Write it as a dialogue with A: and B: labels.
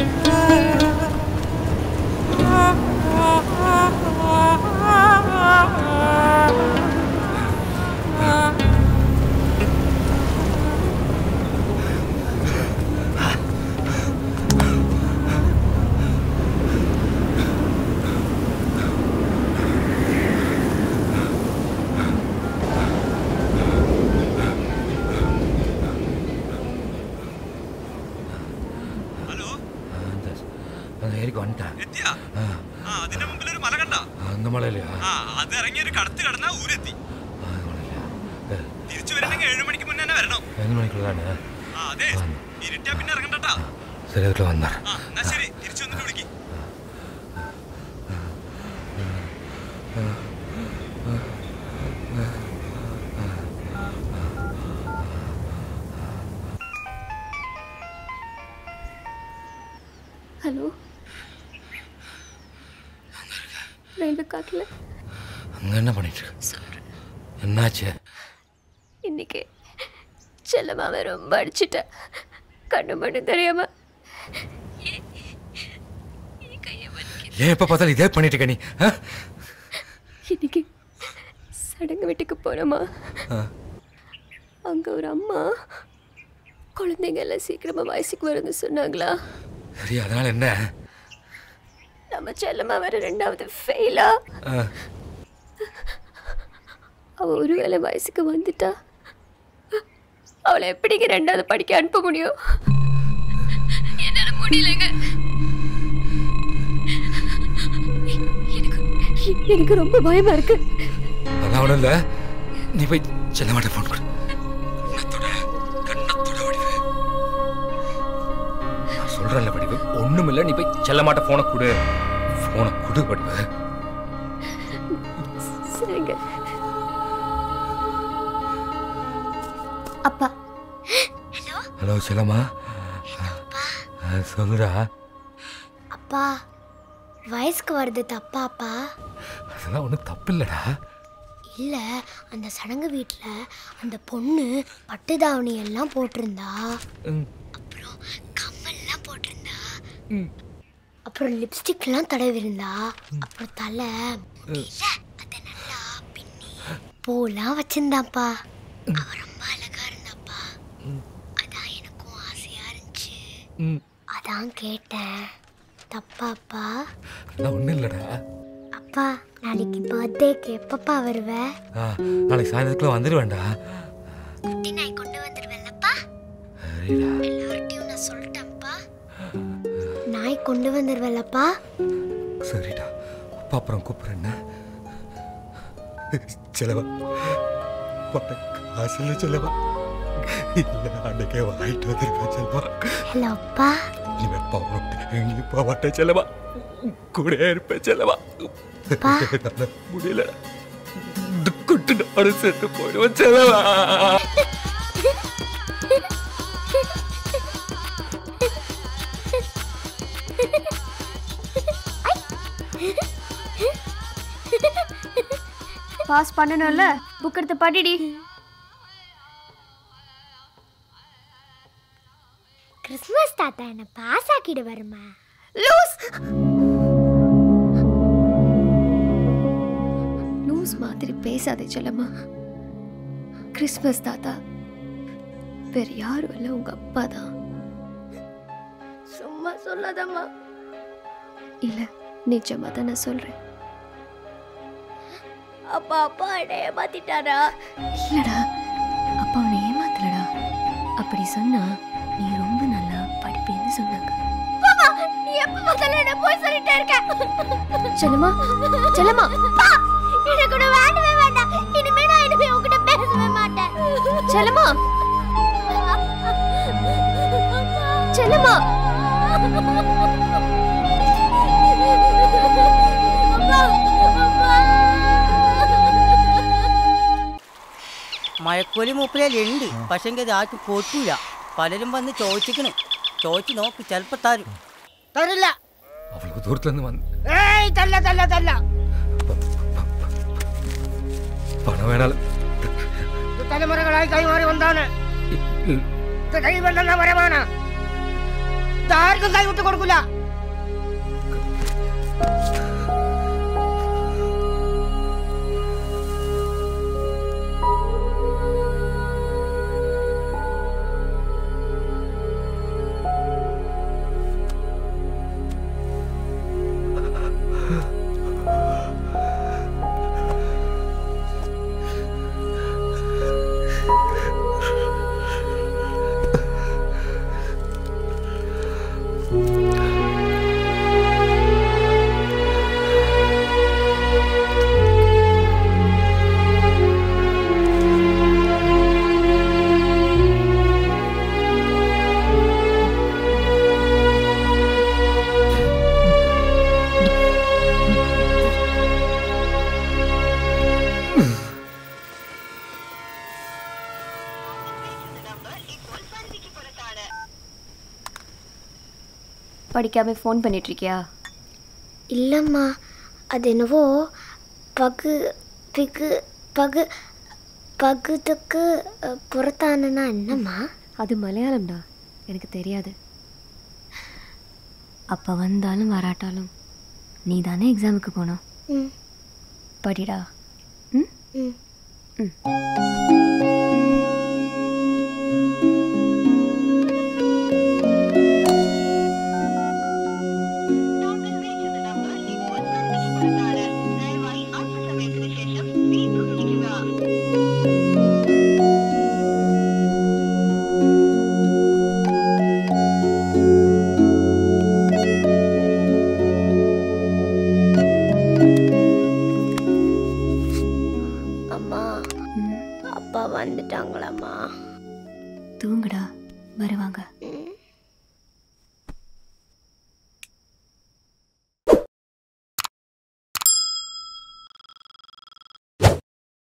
A: அந்த ஏரிக்கு வந்துட்டேன்
B: എത്തിയാ
A: ആ,
B: ആ അതിന്റെ മുമ്പിൽ ഒരു മല കണ്ട
A: அந்த മലയിലെയാ
B: ആ അത് ഇറങ്ങി ഒരു കടത്ത് കടന്നാ ഊരെത്തി
A: ആ, அந்த മലയിലെയാ ഏ,
B: തിരിച്ചു വരണമെങ്കിൽ ഏഴു മണിക്ക് മുന്നേ തന്നെ വരണം
A: ഏഴ് മണിക്കുള്ളതാണ്
B: ആ അതെ ഇരുട്ടാ പിന്നെ ഇറങ്ങണ്ടാ
A: சரி அதுக்குள்ள வந்தார்
B: ആ എന്നാ ശരി തിരിച്ചു വന്നിട്ട് വിളിക്ക്
C: ஹலோ ரயில்வே காட்டில்
A: அங்கே என்ன பண்ணிட்டு இருக்க என்னாச்சு
C: இன்னைக்கு செல்லமாவை ரொம்ப அடிச்சிட்டேன் கண்ணு மண்ணு தெரியாம
A: ஏன் எப்போ பார்த்தாலும் இதே பண்ணிட்டு இருக்க நீ ஆ?
C: இன்னைக்கு சடங்கு வீட்டுக்கு போனோமா
A: ஆ.
C: அங்க ஒரு அம்மா குழந்தைங்க எல்லாம் சீக்கிரமா வயசுக்கு வரும்னு சொன்னாங்களா
A: சரி அதனால என்ன
C: நம்ம செல்லம்மா வேற ரெண்டாவது ஃபெயிலா
A: ஆ,
C: அவ ஒருவேளை வயசுக்கு வந்துட்டா அவளை எப்படிங்க ரெண்டாவது படிக்க அனுப்ப முடியும் என்னால முடியலங்க எனக்கு எனக்கு ரொம்ப பயமா இருக்கு
A: அதெல்லாம் ஒன்றும் இல்லை நீ போய் செல்ல மாட்டேன் ஃபோன் கொடு கண்ணத்தோட கண்ணத்தோட வடிவு நான் சொல்கிறேன்ல வடிவு ஒன்றும் இல்லை நீ போய் செல்ல மாட்டேன் ஃபோனை கொடு ஃபோனை கொடு வடிவு
C: சரிங்க அப்பா
A: ஹலோ செல்லம்மா ஆ, சொல்லுடா
D: அப்பா வயசுக்கு வருது தப்பாப்பா
A: அதெல்லாம் ஒன்றும் தப்பு இல்லைடா
D: இல்ல அந்த சடங்கு வீட்டில் அந்த பொண்ணு பட்டு தாவணி எல்லாம் போட்டிருந்தா
A: ம்.
D: அப்புறம் கம்மல்லாம் போட்டிருந்தா அப்புறம் லிப்ஸ்டிக்லாம் தடவிருந்தா அப்புறம் தலை முடியல அதை நல்லா பின்னி பூலாம் வச்சிருந்தாப்பா அவ ரொம்ப அழகா இருந்தாப்பா அதான் எனக்கும் ஆசையா இருந்துச்சு
A: ம்
D: அதான் கேட்டேன் தப்பாப்பா
A: அதெல்லாம் ஒன்றும் இல்லைடா
D: அப்பா நாளைக்கு பர்த்டேக்கு எப்பப்பா வருவ
A: ஆ நாளைக்கு சாயந்தரத்துக்குள்ள வந்துடுவேன்டா
D: குட்டி நாய் கொண்டு வந்துடுவேல்லப்பா
A: சரிடா
D: எல்லார்ட்டையும் நான் சொல்லிட்டேன்ப்பா நாய் கொண்டு வந்துடுவேல்லப்பா
A: சரிடா அப்பா அப்புறம் கூப்பிட்றேன்ன செலவா பட்ட காசுல செலவா இல்லை அன்னைக்கே வாங்கிட்டு வந்திருப்பேன் செலவா
D: ஹலோ அப்பா
A: இனிமே பாவம் எங்கேயும் போக மாட்டேன் செலவா கூட இருப்பேன் செலவா என்னால முடியல குட்டு நானும் செத்து போயிடுவேன் செலவா
C: பாஸ் பண்ணணும்ல புக் எடுத்து படிடி
D: கிறிஸ்மஸ் தாத்தா என்ன பாஸ் ஆக்கிடு வருமா
C: லூஸ் லூஸ் மாதிரி பேசாதே செல்லம்மா கிறிஸ்மஸ் தாத்தா வேற யாரும் இல்லை உங்க அப்பா தான் சும்மா சொல்லாதம்மா இல்ல நிஜமா தான் நான் சொல்றேன் அப்பா அப்பா என்ன ஏமாத்திட்டாரா இல்லடா அப்பா அவனை ஏமாத்தலடா அப்படி சொன்னா நீ ரொம்ப நல்லா படிப்பேன்னு சொன்னாங்க நீ எப்ப முதல்ல என்ன போய் சொல்லிட்டே இருக்க செல்லம்மா செல்லம்மா
D: எனக்கு கூட வேண்டவே வேண்டாம் இனிமே நான் இனிமே உங்ககிட்ட பேசவே மாட்டேன்
C: செல்லம்மா செல்லம்மா
E: മഴക്കോലി മൂപ്പരയിലുണ്ട് പക്ഷെങ്കിൽ ഇത് ആർക്കും പൊട്ടൂല പലരും വന്ന് ചോദിച്ചിക്കണ് ചോദിച്ചു നോക്ക് ചിലപ്പോ തരും തരില്ല
A: அவ்வளவு தூரத்துல இருந்து வந்து
E: ഏയ് തല്ല തല്ല തല്ല
A: பணம் வேணாலும்
E: ഇത് തലമുറകളായി കൈമാറി വന്നാണ് ഇത് ദൈവം തന്ന വരമാണ് അടുത്ത ആർക്കും കൈ വിട്ട് കൊടുക്കില്ല
C: படிக்காம ஃபோன் பண்ணிட்டு இருக்கியா
D: இல்லைம்மா அது என்னவோ பகு பிகு பகு பகுதுக்கு அஹ், புறத்தானுனா என்னம்மா
C: அது மலையாளம்டா எனக்கு தெரியாது அப்போ வந்தாலும் வராட்டாலும் நீ தானே எக்ஸாமுக்கு போனோம்
D: ம்
C: படிடா ம்
D: ம் அம்மா அப்பா வந்துட்டாங்களாம்மா
C: தூங்குடா